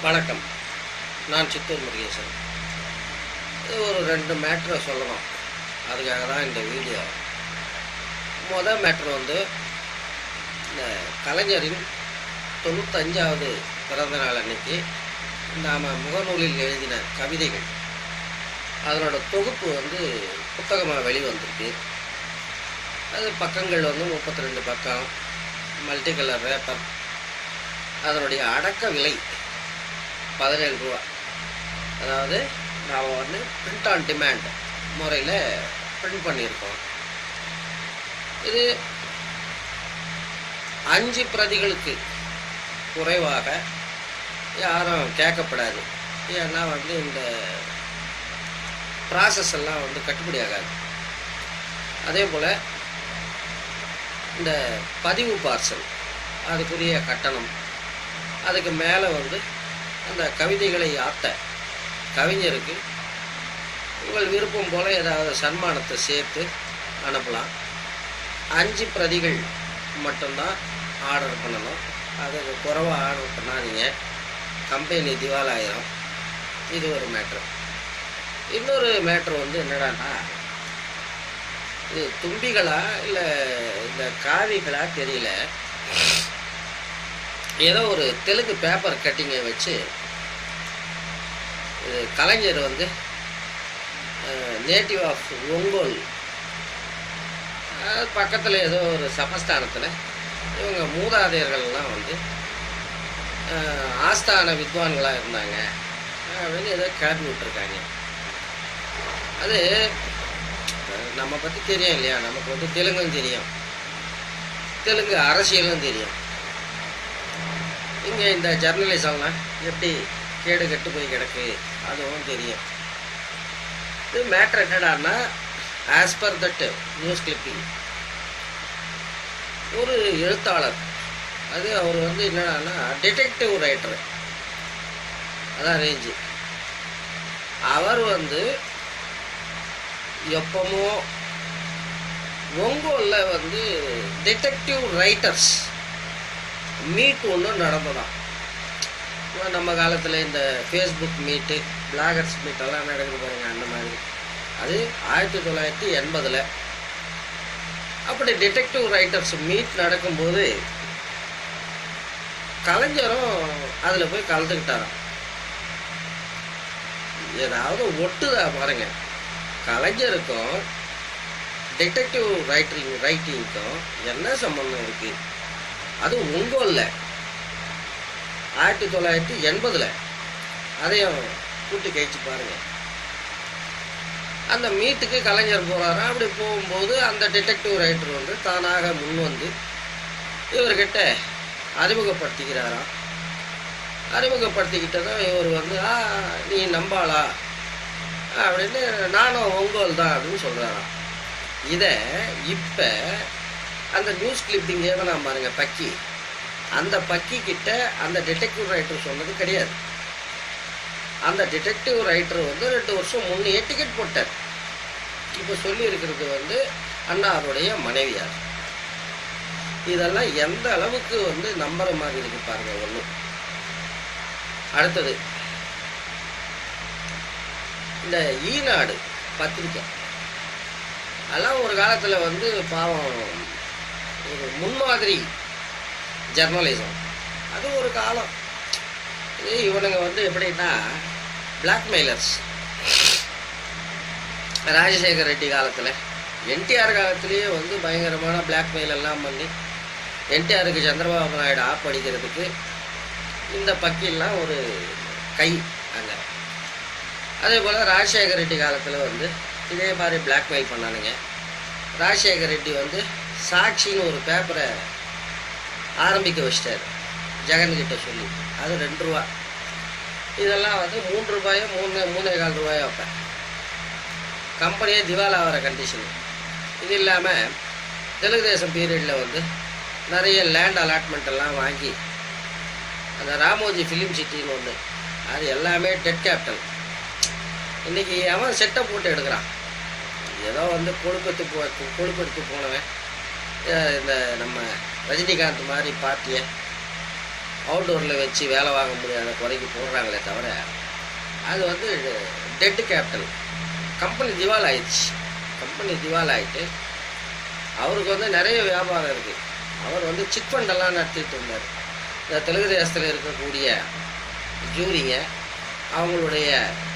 வணக்கம் நான் சித்தூர் முருகேசன் இது ஒரு ரெண்டு மேட்ரை சொல்லணும் அதுக்காக தான் இந்த வீடியோ மொதல் மேட்ரு வந்து இந்த கலைஞரின் தொண்ணூத்தஞ்சாவது பிறந்த நாள் அன்னைக்கு நாம் முகநூலில் எழுதின கவிதைகள் அதனோட தொகுப்பு வந்து புத்தகமாக வெளிவந்திருக்கு அது பக்கங்கள் வந்து முப்பத்தி ரெண்டு பக்கம் மல்டி கலர் பேப்பர் அதனுடைய அடக்க விலை பதினேழு ரூபா அதாவது நாம் வந்து பிரிண்ட் ஆன் டிமாண்ட் முறையில் பிரிண்ட் பண்ணியிருக்கோம் இது அஞ்சு பிரதிகளுக்கு குறைவாக யாரும் கேட்கப்படாது ஏன்னா வந்து இந்த ப்ராசஸ் எல்லாம் வந்து கட்டுப்படி ஆகாது அதே போல் இந்த பதிவு பார்சல் அதுக்குரிய கட்டணம் அதுக்கு மேலே வந்து அந்த கவிதைகளை ஆத்த கவிஞருக்கு உங்கள் விருப்பம் போல் ஏதாவது சன்மானத்தை சேர்த்து அனுப்பலாம் அஞ்சு பிரதிகள் மட்டும்தான் ஆர்டர் பண்ணணும் அதுக்கு குறைவாக ஆர்டர் பண்ணாதீங்க கம்பெனி திவாலாயிரும் இது ஒரு மேட்ரு இன்னொரு மேட்ரு வந்து என்னடான்னா இது தும்பிகளா இல்லை இந்த காவிகளா தெரியல ஏதோ ஒரு தெலுங்கு பேப்பர் கட்டிங்கை வச்சு இது கலைஞர் வந்து நேட்டிவ் ஆஃப் ஒங்கோல் பக்கத்தில் ஏதோ ஒரு சமஸ்தானத்தில் இவங்க மூதாதையர்கள்லாம் வந்து அஹ், ஆஸ்தான வித்வான்களாக இருந்தாங்க அப்படின்னு ஏதோ கிளப்பி விட்டுருக்காங்க அது அஹ், நம்ம பற்றி தெரியும் இல்லையா நமக்கு வந்து தெலுங்கும் தெரியும் தெலுங்கு அரசியலும் தெரியும் இங்கே இந்த ஜர்னலிசம்லாம் எப்படி கேடு கெட்டு போய் கிடக்கு அதுவும் தெரியும் இது மேட்ரு என்னடான்னா as per that news clipping ஒரு எழுத்தாளர் அது அவர் வந்து என்னடான்னா டிடெக்டிவ் ரைட்டர் அதான் ரேஞ்சு அவர் வந்து எப்பமோ ஒங்கோலில் வந்து டிடெக்டிவ் ரைட்டர்ஸ் மீட் ஒன்று நடந்ததாம் இப்ப நம்ம காலத்தில் இந்த ஃபேஸ்புக் மீட்டு பிளாகர்ஸ் மீட்டெல்லாம் நடக்குது பாருங்க அந்த மாதிரி அது ஆயிரத்தி தொள்ளாயிரத்தி எண்பதில் அப்படி டிடெக்டிவ் ரைட்டர்ஸ் மீட் நடக்கும்போது கலைஞரும் அதில் போய் கலந்துக்கிட்டாராம் ஏதாவது ஒட்டுதா பாருங்க கலைஞருக்கும் டிடெக்டிவ் ரைட்டிங் ரைட்டிங்க்கும் என்ன சம்பந்தம் இருக்கு அது உங்கோல்ல ஆயிரத்தி தொள்ளாயிரத்தி எண்பதில் அதையும் கூட்டி கழிச்சு பாருங்க அந்த மீட்டுக்கு கலைஞர் போகிறாராம் அப்படி போகும்போது அந்த டிடெக்டிவ் ரைட்டர் வந்து தானாக முன் வந்து இவர்கிட்ட அறிமுகப்படுத்திக்கிறாராம் அறிமுகப்படுத்திக்கிட்டதும் இவர் வந்து ஆ நீ நம்பாளா அப்படின்னு நானும் ஒங்கோல் தான் அப்படின்னு சொல்கிறாராம் இதை இப்போ அந்த நியூஸ் கிளிப்பிங் ஏதனா பாருங்க பக்கி அந்த பக்கி கிட்ட அந்த டிடெக்டிவ் ரைட்டர் சொன்னது கிடையாது அந்த டிடெக்டிவ் ரைட்டர் வந்து ரெண்டு வருஷம் முன்னையே டிக்கெட் போட்டார் இப்போ சொல்லி இருக்கிறது வந்து அண்ணாருடைய மனைவியார் இதெல்லாம் எந்த அளவுக்கு வந்து நம்புற மாதிரி இருக்கு பாருங்க ஒன்று அடுத்தது இந்த ஈநாடு பத்திரிக்கை அதெல்லாம் ஒரு காலத்தில் வந்து பாவம் ஒரு முன்மாதிரி ஜெர்னலிசம் அது ஒரு காலம் இது இவனுங்க வந்து எப்படின்னா பிளாக்மெயிலர்ஸ் ராஜசேகர் ரெட்டி காலத்தில் என்டிஆர் காலத்திலேயே வந்து பயங்கரமான பிளாக்மெயில் எல்லாம் பண்ணி என்டிஆருக்கு சந்திரபாபு நாயுடு ஆப் அடிக்கிறதுக்கு இந்த பக்கிலாம் ஒரு கை அங்கே அதே போல் ராஜசேகர் ரெட்டி காலத்தில் வந்து இதே மாதிரி பிளாக்மெயில் பண்ணானுங்க ராஜசேகர் ரெட்டி வந்து சாட்சின்னு ஒரு பேப்பரை ஆரம்பிக்க வச்சிட்டாரு ஜெகன்கிட்ட சொல்லி அது ரெண்டு ரூபா இதெல்லாம் வந்து மூன்று ரூபாயோ மூணு மூணே கால் ரூபாயோ வைப்பேன் கம்பெனியே திவால் ஆகிற கண்டிஷன் இது இல்லாமல் தெலுங்கு தேசம் பீரியடில் வந்து நிறைய லேண்ட் அலாட்மெண்ட் எல்லாம் வாங்கி அந்த ராமோஜி ஃபிலிம் சிட்டின்னு ஒன்று அது எல்லாமே டெட் கேபிட்டல் இன்றைக்கி அவன் செட்டை போட்டு எடுக்கிறான் ஏதோ வந்து கொழுப்பெடுத்து போ கொழுப்பெடுத்து போனவன் அஹ் இந்த நம்ம ரஜினிகாந்த் மாதிரி பார்ட்டியை அவுட்டோரில் வச்சு வேலை வாங்க முடியாத குறைக்கு போடுறாங்களே தவிர அது வந்து டெட் கேபிட்டல் கம்பெனி திவால் ஆயிடுச்சு கம்பெனி திவால் ஆயிட்டு அவருக்கு வந்து நிறைய வியாபாரம் இருக்குது அவர் வந்து சிட் ஃபண்டெல்லாம் நடத்திட்டு இருந்தார் இந்த தெலுங்கு தேசத்தில் இருக்கக்கூடிய ஜூரிங்க அவங்களுடைய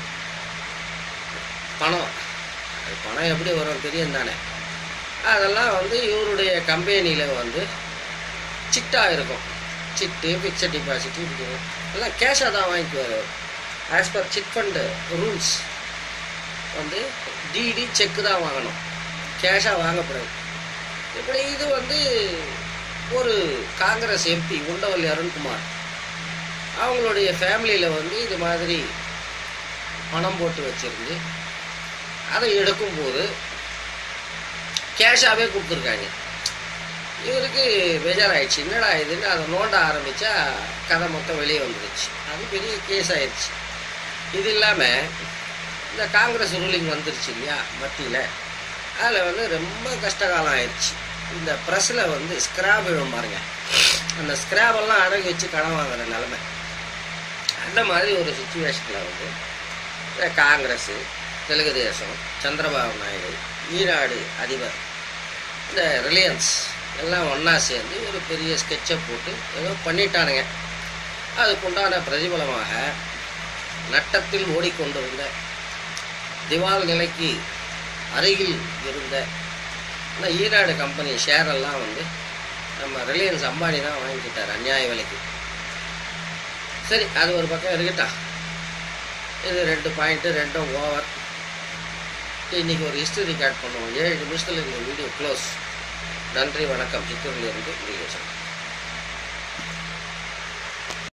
பணம் அது பணம் எப்படி வரும் தெரியும் தானே அதெல்லாம் வந்து இவருடைய கம்பெனியில் வந்து சிட்டாக இருக்கும் சிட்டு ஃபிக்ஸட் டெபாசிட் இப்படி எல்லாம் கேஷாக தான் வாங்கிக்குவார் as per chit fund rules வந்து டிடி செக்கு தான் வாங்கணும் கேஷாக வாங்கக்கூடாது இப்படி இது வந்து ஒரு காங்கிரஸ் எம்பி உண்டவல்லி அருண்குமார் அவங்களுடைய ஃபேமிலியில் வந்து இது மாதிரி பணம் போட்டு வச்சிருந்து அதை எடுக்கும்போது கேஷாகவே கொடுத்துருக்காங்க இவருக்கு பேஜாராயிடுச்சு என்னடா இதுன்னு அதை நோண்ட ஆரம்பித்தா கதை மொத்தம் வெளியே வந்துடுச்சு அது பெரிய கேஸ் ஆயிடுச்சு இது இல்லாமல் இந்த காங்கிரஸ் ரூலிங் வந்துருச்சு இல்லையா மத்தியில் அதில் வந்து ரொம்ப கஷ்டகாலம் ஆயிடுச்சு இந்த ப்ரெஸ்ஸில் வந்து ஸ்கிராப் விழும் பாருங்க அந்த ஸ்கிராபெல்லாம் அடகு வச்சு கடன் வாங்குற நிலமை அந்த மாதிரி ஒரு சுச்சுவேஷனில் வந்து இந்த காங்கிரஸ் தெலுங்கு தேசம் சந்திரபாபு நாயுடு ஈராடு அதிபர் இந்த ரிலையன்ஸ் எல்லாம் ஒன்றா சேர்ந்து ஒரு பெரிய ஸ்கெட்சை போட்டு ஏதோ பண்ணிட்டானுங்க அதுக்குண்டான பிரதிபலமாக நட்டத்தில் ஓடிக்கொண்டிருந்த திவால் நிலைக்கு அருகில் இருந்த இந்த ஈராடு கம்பெனி ஷேரெல்லாம் வந்து நம்ம ரிலையன்ஸ் அம்பானி தான் வாங்கிக்கிட்டார் அநியாய விலைக்கு சரி அது ஒரு பக்கம் இருக்கட்டும் இது ரெண்டு பாயிண்ட்டு ரெண்டும் ஓவர் இன்னைக்கு ஒரு ஹிஸ்டரி ரெக்கார்ட் பண்ணுவோம் ஏழு நிமிஷத்தில் இந்த வீடியோ க்ளோஸ் நன்றி வணக்கம் சித்தூரிலிருந்து வீடியோ